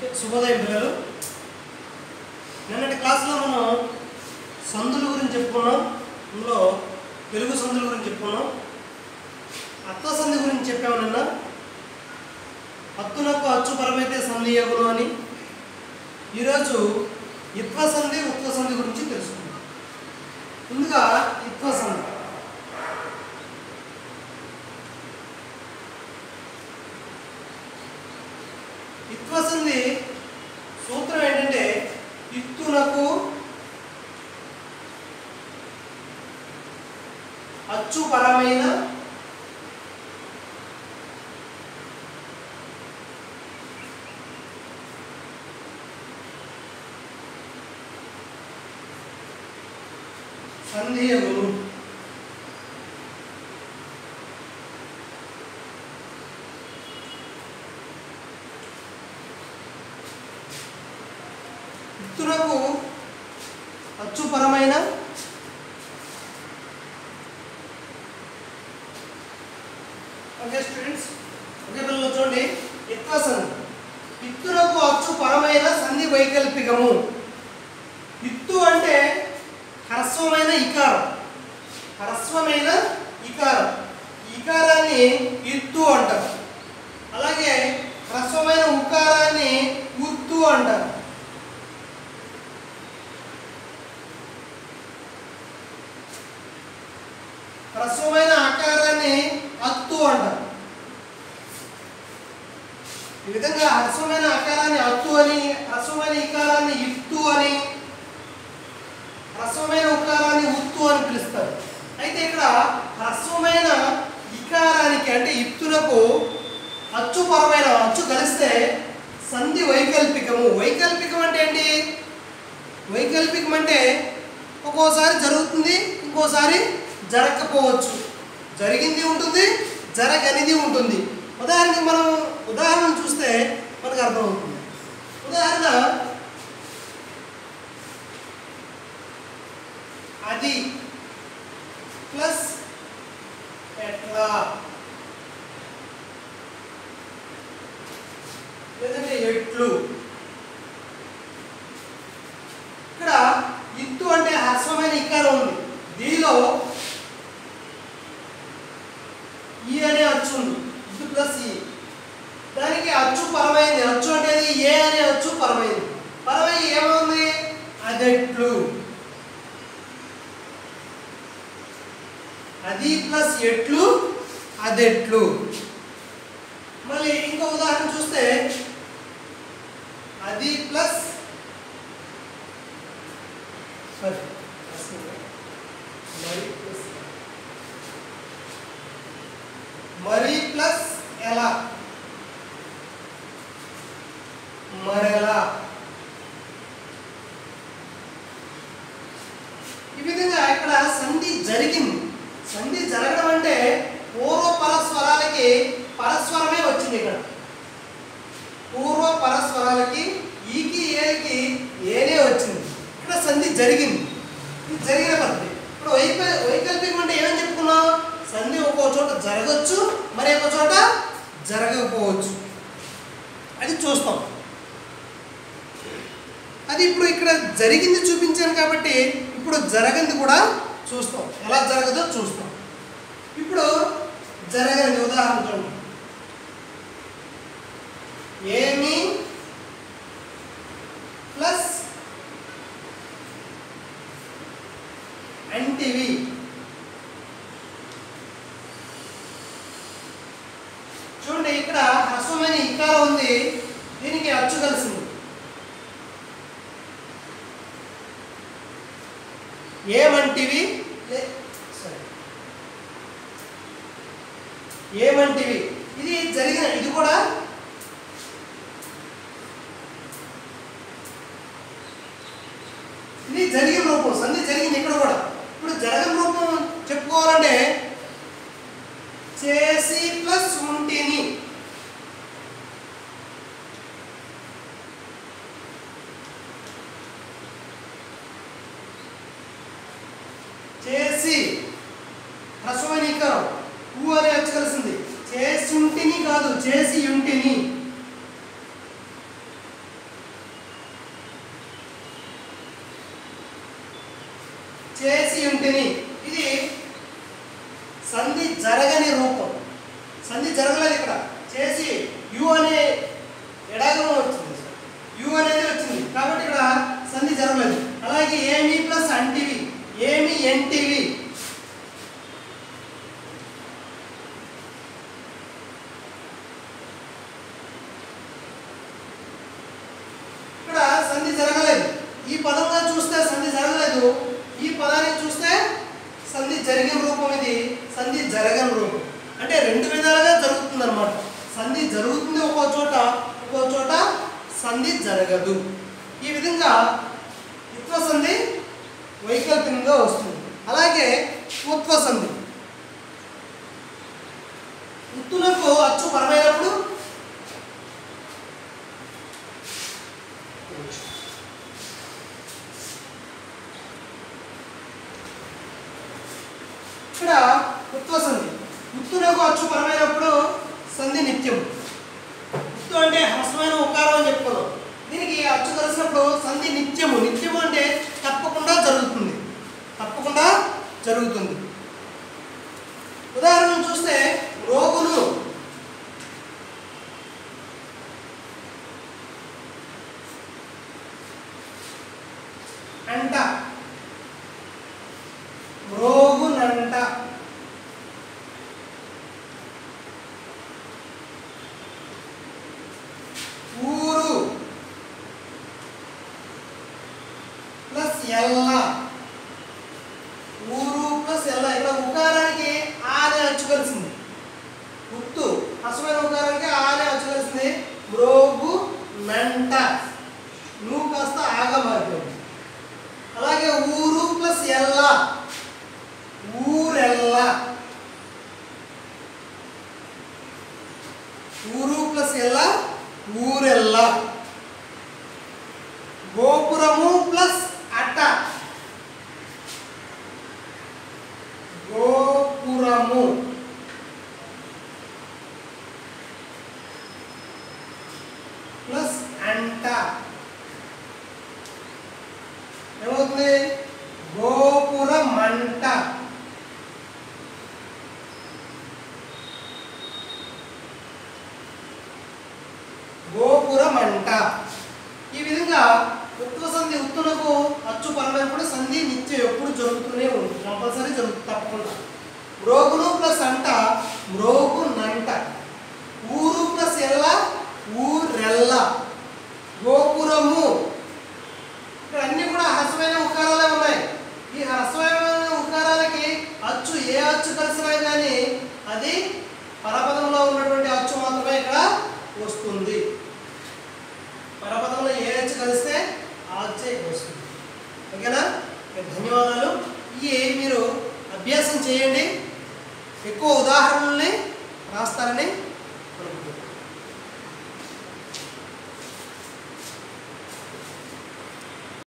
శుభోదయం పిల్లలు నిన్నటి క్లాస్లో మనం సందుల గురించి చెప్పుకున్నాం అందులో తెలుగు సందుల గురించి చెప్పుకున్నాం అత్వ సంధి గురించి చెప్పాము నిన్న హత్తునకు అచ్చు పరమైతే సంధి యగును అని ఈరోజు ఇత్వ సంధి ఉత్వ సంధి గురించి తెలుసుకుందాం ముందుగా ఇత్వ సంధి ఇత్వ సంధి సూత్రం ఏంటంటే ఇత్తునకు అచ్చు పరమైన సంధియగును ఇత్తునకు అచ్చుపరమైన ఓకే స్టూడెంట్స్ ఓకే పిల్లలు చూడండి ఇత్వ సంధి ఇత్తునకు అచ్చు పరమైన సంధి వైకల్పికము ఇత్తు అంటే హ్రస్వమైన ఇకారం హ్రస్వమైన ఇకారం ఇకారాన్ని ఇత్తు అంటారు అలాగే హ్రస్వమైన ఉకారాన్ని ఉత్తు అంటారు హ్రస్వమైన ఆకారాన్ని అత్తు అంటారు ఈ విధంగా హ్రస్వమైన ఆకారాన్ని అత్తు అని హ్రస్వమైన ఇకారాన్ని ఇత్తు అని హ్రస్వమైన ఉకారాన్ని ఉత్తు అని పిలుస్తారు అయితే ఇక్కడ హ్రస్వమైన ఇకారానికి అంటే ఇత్తునకు అచ్చుపరమైన అచ్చు కలిస్తే సంధి వైకల్పికము వైకల్పికం అంటే ఏంటి వైకల్పికం అంటే ఒక్కోసారి జరుగుతుంది ఇంకోసారి జరగకపోవచ్చు జరిగింది ఉంటుంది జరగనిది ఉంటుంది ఉదాహరణకి మనం ఉదాహరణ చూస్తే మనకు అర్థమవుతుంది ఉదాహరణ అది ప్లస్ ఎట్లా లేదంటే ఎట్లు ఇక్కడ ఇత్తు అంటే హ్రస్వమైన ఇకారం ఉంది దీనిలో ఈ అనే అచ్చు ఉంది ఇత్తు ప్లస్ ఈ దానికి అచ్చు పరమైంది అచ్చు అంటే ఏ అనే అచ్చు పరమైంది పరమై ఏమవుంది అదెట్లు అది ప్లస్ ఎట్లు అదెట్లు మళ్ళీ ఇంకో ఉదాహరణ చూస్తే అది ప్లస్ సారీ మరి ప్లస్ మరి ప్లస్ ఎలా మరెలా ఈ విధంగా ఇక్కడ సంధి జరిగింది సంధి జరగడం అంటే పూర్వ పరస్వరాలకి పరస్వరమే వచ్చింది ఇక్కడ పూర్వ పరస్వరాలకి ఈకి ఏకి ఏనే వచ్చింది ఇక్కడ సంధి జరిగింది ఇది జరిగిన పద్ధతి ఇప్పుడు వైక వైకల్పికం అంటే ఏమని చెప్పుకున్నాం సంధి ఒక్కో చోట జరగచ్చు మరి ఒక చోట జరగకపోవచ్చు అది చూస్తాం అది ఇప్పుడు ఇక్కడ జరిగింది చూపించాను కాబట్టి ఇప్పుడు జరగంది కూడా చూస్తాం ఎలా జరగదో చూస్తాం ఇప్పుడు జరగని ఉదాహరణ చూడండి ఏమి ప్లస్ అంటివి చూడండి ఇక్కడ హ్రస్వమైన ఇకారం ఉంది దీనికి అచ్చు కలిసింది ఏమంటివి లే- sorry. ఏమంటివి ఇది జరిగిన ఇది కూడా ఇది జరిగిన రూపం సంధి జరిగింది ఇక్కడ కూడా ఇప్పుడు జరగని రూపం చెప్పుకోవాలంటే చేసి ప్లస్ ఉంటిని చేసి హ్రస్వమైన ఇకారం ఊ అనే అచ్చు కలిసింది చేసి ఉంటిని కాదు చేసి ఉంటిని పదంగా చూస్తే సంధి జరగలేదు ఈ పదానికి చూస్తే సంధి జరిగిన రూపం ఇది సంధి జరగని రూపం అంటే రెండు విధాలుగా జరుగుతుంది అనమాట సంధి జరుగుతుంది ఒక్కో చోట ఒక్కో చోట సంధి జరగదు ఈ విధంగా ఉత్వ సంధి వైకల్పికంగా వస్తుంది అలాగే ఉత్వ సంధి ఉత్తులకు అచ్చు పరమైనప్పుడు ఇక్కడ ఉత్వ సంధి ఉత్తునకు అచ్చు పరమైనప్పుడు సంధి నిత్యం ఉత్తు అంటే హ్రస్వమైన ఉకారం అని చెప్పుకున్నాం దీనికి అచ్చు కలిసినప్పుడు సంధి నిత్యము నిత్యము అంటే తప్పకుండా జరుగుతుంది తప్పకుండా జరుగుతుంది ఉదాహరణ చూస్తే రోగులు అంట రోగునంట ఊరు ప్లస్ ఎల్ల ఊరు ప్లస్ ఎల్ల ఇక్కడ ఉకారానికి ఆనే అచ్చు కలిసింది గుర్తు అసమైన ఉకారానికి ఆనే అచ్చు కలిసింది మ్రోగు నంట నువ్వు కాస్త ఆగా మారిపోయింది అలాగే ఊరు ప్లస్ ఎల్ల ఊరెల్ల ఊరు ప్లస్ ఎల్ల ఊరెల్ల గోపురము ప్లస్ అట్ట గోపురము ప్లస్ అంట ఏమవుతుంది గోపుర మంట గోపుర మంట ఈ విధంగా ఉత్వ సంధి ఉత్తునకు అచ్చు పరమైనప్పుడు సంధి నిత్యం ఎప్పుడు జరుగుతూనే ఉంది కంపల్సరీ జరుగుతుంది తప్పకుండా మ్రోగులు ప్లస్ అంట మ్రోగు నంట ఊరు ప్లస్ ఎల్ల ఊరెల్ల గోపురము ఇక్కడ అన్ని కూడా హ్రస్వమైన ఉకారాలే ఉన్నాయి ఈ హ్రస్వమైన ఉకారాలకి అచ్చు ఏ అచ్చు కలిసినా కానీ అది పరపదంలో ఉన్నటువంటి అచ్చు మాత్రమే ఇక్కడ వస్తుంది పరపదంలో ఏ అచ్చు కలిస్తే ఆ అచ్చే ఇక్కడ వస్తుంది ఓకేనా ఓకే, ధన్యవాదాలు ఇవి మీరు అభ్యాసం చేయండి ఎక్కువ ఉదాహరణల్ని రాస్తారని